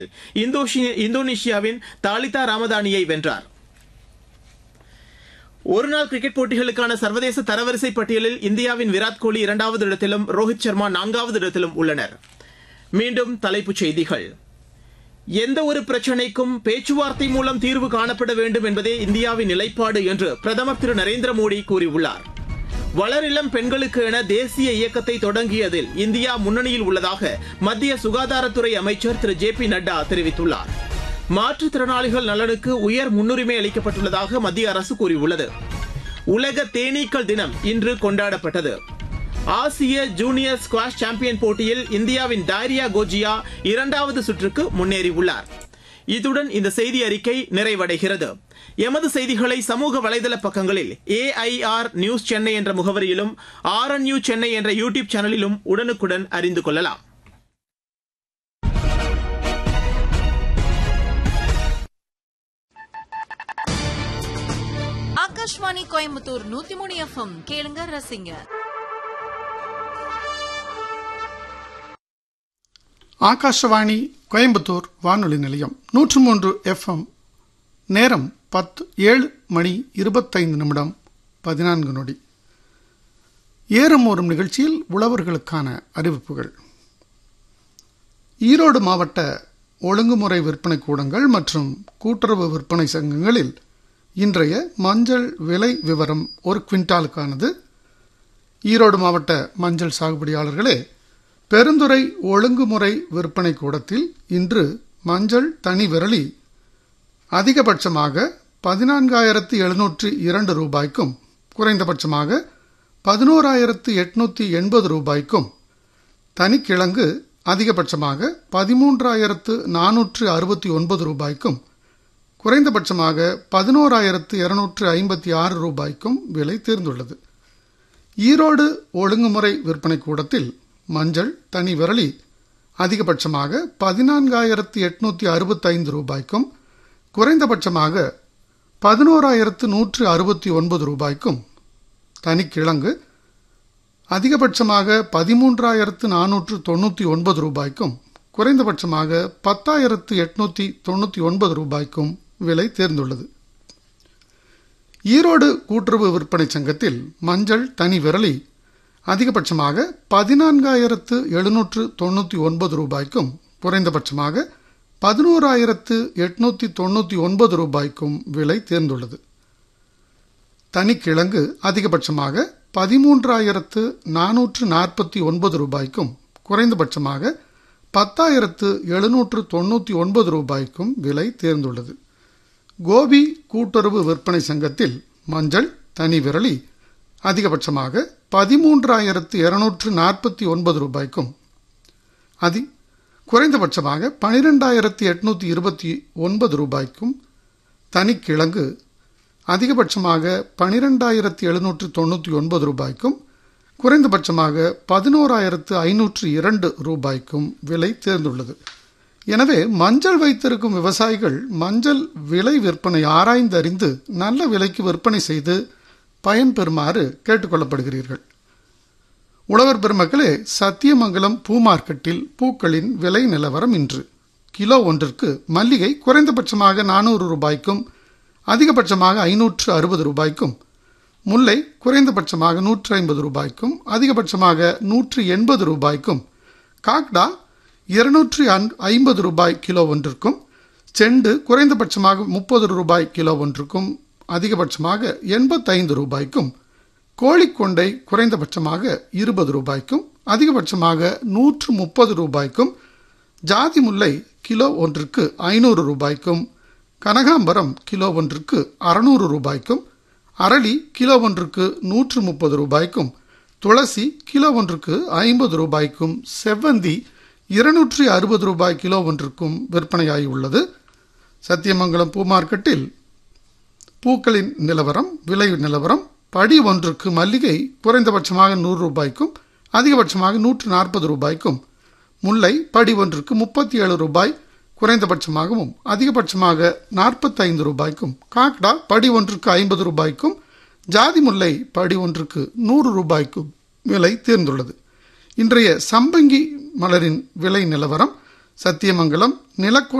இந்தோஷி- இந்தோனேஷியாவின் தாலிதா ராமதானியை வென்றார் ஒருநாள் கிரிக்கெட் போட்டிகளுக்கான சர்வதேச தரவரிசை பட்டியலில் இந்தியாவின் விராட் கோலி இரண்டாவது இடத்திலும் ரோஹித் சர்மா நான்காவது இடத்திலும் உள்ளனர் மீண்டும் தலைப்புச் செய்திகள் எந்த ஒரு பிரச்சினைக்கும் பேச்சுவார்த்தை மூலம் தீர்வு காணப்பட வேண்டும் என்பதே இந்தியாவின் நிலைப்பாடு என்று பிரதமர் திரு நரேந்திர மோடி கூறியுள்ளார் வளரிளம் பெண்களுக்கு என தேசிய இயக்கத்தை தொடங்கியதில் இந்தியா முன்னணியில் உள்ளதாக மத்திய சுகாதாரத்துறை அமைச்சர் திரு ஜே பி நட்டா தெரிவித்துள்ளார் மாற்றுத்திறனாளிகள் நலனுக்கு உயர் முன்னுரிமை அளிக்கப்பட்டுள்ளதாக மத்திய அரசு கூறியுள்ளது உலக தேனீக்கள் தினம் இன்று கொண்டாடப்பட்டது ஆசிய ஜூனியர் ஸ்குவாஷ் சாம்பியன் போட்டியில் இந்தியாவின் டைரியா கோஜியா இரண்டாவது சுற்றுக்கு முன்னேறியுள்ளார் இத்துடன் இந்த செய்தி அறிக்கை நிறைவடைகிறது எமது செய்திகளை சமூக வலைதள பக்கங்களில் ஏஐஆர் நியூஸ் சென்னை என்ற முகவரியிலும் ஆர்என்யூ சென்னை என்ற யூடியூப் சேனலிலும் உடனுக்குடன் அறிந்து கொள்ளலாம் ஆகாஷ்வாணி கோயம்புத்தூர் நூத்தி மூணு எஃப்எம் கேளுங்க ரசிங்க ஆகாஷவாணி கோயம்புத்தூர் வானொலி நிலையம் நூற்று மூன்று எஃப்எம் நேரம் பத்து ஏழு மணி இருபத்தைந்து நிமிடம் பதினான்கு நொடி ஏறும் ஓரும் நிகழ்ச்சியில் உழவர்களுக்கான அறிவிப்புகள் ஈரோடு மாவட்ட ஒழுங்குமுறை விற்பனை கூடங்கள் மற்றும் கூட்டுறவு விற்பனை சங்கங்களில் இன்றைய மஞ்சள் விலை விவரம் ஒரு குவிண்டாலுக்கானது ஈரோடு மாவட்ட மஞ்சள் சாகுபடியாளர்களே பெருந்துறை ஒழுங்குமுறை விற்பனை கூடத்தில் இன்று மஞ்சள் தனி விரலி அதிகபட்சமாக பதினான்காயிரத்து எழுநூற்று இரண்டு ரூபாய்க்கும் குறைந்தபட்சமாக பதினோராயிரத்து எட்நூத்தி எண்பது ரூபாய்க்கும் தனிக்கிழங்கு அதிகபட்சமாக பதிமூன்றாயிரத்து நானூற்று அறுபத்தி ஒன்பது ரூபாய்க்கும் குறைந்தபட்சமாக பதினோராயிரத்து இருநூற்று ஐம்பத்தி ஆறு ரூபாய்க்கும் விலை தேர்ந்துள்ளது ஈரோடு ஒழுங்குமுறை விற்பனை கூடத்தில் மஞ்சள் தனி விரலி அதிகபட்சமாக பதினான்காயிரத்து எட்நூத்தி அறுபத்தைந்து ரூபாய்க்கும் குறைந்தபட்சமாக பதினோராயிரத்து நூற்று அறுபத்தி ஒன்பது ரூபாய்க்கும் தனிக்கிழங்கு அதிகபட்சமாக பதிமூன்றாயிரத்து நானூற்று தொண்ணூற்றி ஒன்பது ரூபாய்க்கும் குறைந்தபட்சமாக பத்தாயிரத்து எட்நூத்தி தொண்ணூற்றி ஒன்பது ரூபாய்க்கும் விலை தேர்ந்துள்ளது ஈரோடு கூட்டுறவு விற்பனை சங்கத்தில் மஞ்சள் தனி விரலி அதிகபட்சமாக பதினான்காயிரத்து எழுநூற்று தொண்ணூற்றி ஒன்பது ரூபாய்க்கும் குறைந்தபட்சமாக பதினோராயிரத்து எட்நூத்தி தொண்ணூற்றி ஒன்பது ரூபாய்க்கும் விலை தேர்ந்துள்ளது தனிக்கிழங்கு அதிகபட்சமாக பதிமூன்றாயிரத்து நானூற்று நாற்பத்தி ஒன்பது ரூபாய்க்கும் குறைந்தபட்சமாக பத்தாயிரத்து எழுநூற்று தொண்ணூற்றி ஒன்பது ரூபாய்க்கும் விலை தேர்ந்துள்ளது கோபி கூட்டுறவு விற்பனை சங்கத்தில் மஞ்சள் தனி விரலி அதிகபட்சமாக பதிமூன்றாயிரத்து இருநூற்று நாற்பத்தி ஒன்பது ரூபாய்க்கும் அதி குறைந்தபட்சமாக பனிரெண்டாயிரத்தி எட்நூத்தி இருபத்தி ஒன்பது ரூபாய்க்கும் தனிக்கிழங்கு அதிகபட்சமாக பனிரெண்டாயிரத்தி எழுநூற்று தொண்ணூற்றி ஒன்பது ரூபாய்க்கும் குறைந்தபட்சமாக பதினோராயிரத்து ஐநூற்று இரண்டு ரூபாய்க்கும் விலை தேர்ந்துள்ளது எனவே மஞ்சள் வைத்திருக்கும் விவசாயிகள் மஞ்சள் விலை விற்பனை ஆராய்ந்து அறிந்து நல்ல விலைக்கு விற்பனை செய்து பயன்பெறுமாறு கேட்டுக்கொள்ளப்படுகிறீர்கள் உழவர் பெருமக்களே சத்தியமங்கலம் பூ மார்க்கெட்டில் பூக்களின் விலை நிலவரம் இன்று கிலோ ஒன்றிற்கு மல்லிகை குறைந்தபட்சமாக நானூறு ரூபாய்க்கும் அதிகபட்சமாக ஐநூற்று அறுபது ரூபாய்க்கும் முல்லை குறைந்தபட்சமாக நூற்று ஐம்பது ரூபாய்க்கும் அதிகபட்சமாக நூற்று எண்பது ரூபாய்க்கும் காக்டா இருநூற்றி ஐம்பது ரூபாய் கிலோ ஒன்றிற்கும் செண்டு குறைந்தபட்சமாக முப்பது ரூபாய் கிலோ ஒன்றுக்கும் அதிகபட்சமாக எண்பத்தைந்து ரூபாய்க்கும் கோழிக்கொண்டை குறைந்தபட்சமாக இருபது ரூபாய்க்கும் அதிகபட்சமாக நூற்று முப்பது ரூபாய்க்கும் ஜாதி முல்லை கிலோ ஒன்றுக்கு ஐநூறு ரூபாய்க்கும் கனகாம்பரம் கிலோ ஒன்றுக்கு அறுநூறு ரூபாய்க்கும் அரளி கிலோ ஒன்றுக்கு நூற்று முப்பது ரூபாய்க்கும் துளசி கிலோ ஒன்றுக்கு ஐம்பது ரூபாய்க்கும் செவ்வந்தி இருநூற்றி அறுபது ரூபாய் கிலோ ஒன்றுக்கும் விற்பனையாகி உள்ளது சத்தியமங்கலம் பூ மார்க்கெட்டில் பூக்களின் நிலவரம் விலை நிலவரம் படி ஒன்றுக்கு மல்லிகை குறைந்தபட்சமாக நூறு ரூபாய்க்கும் அதிகபட்சமாக நூற்று நாற்பது ரூபாய்க்கும் முல்லை படி ஒன்றுக்கு முப்பத்தி ஏழு ரூபாய் குறைந்தபட்சமாகவும் அதிகபட்சமாக நாற்பத்தைந்து ரூபாய்க்கும் காக்டா படி ஒன்றுக்கு ஐம்பது ரூபாய்க்கும் ஜாதி முல்லை படி ஒன்றுக்கு நூறு ரூபாய்க்கும் விலை தேர்ந்துள்ளது இன்றைய சம்பங்கி மலரின் விலை நிலவரம் சத்தியமங்கலம் நிலக்கோட்டை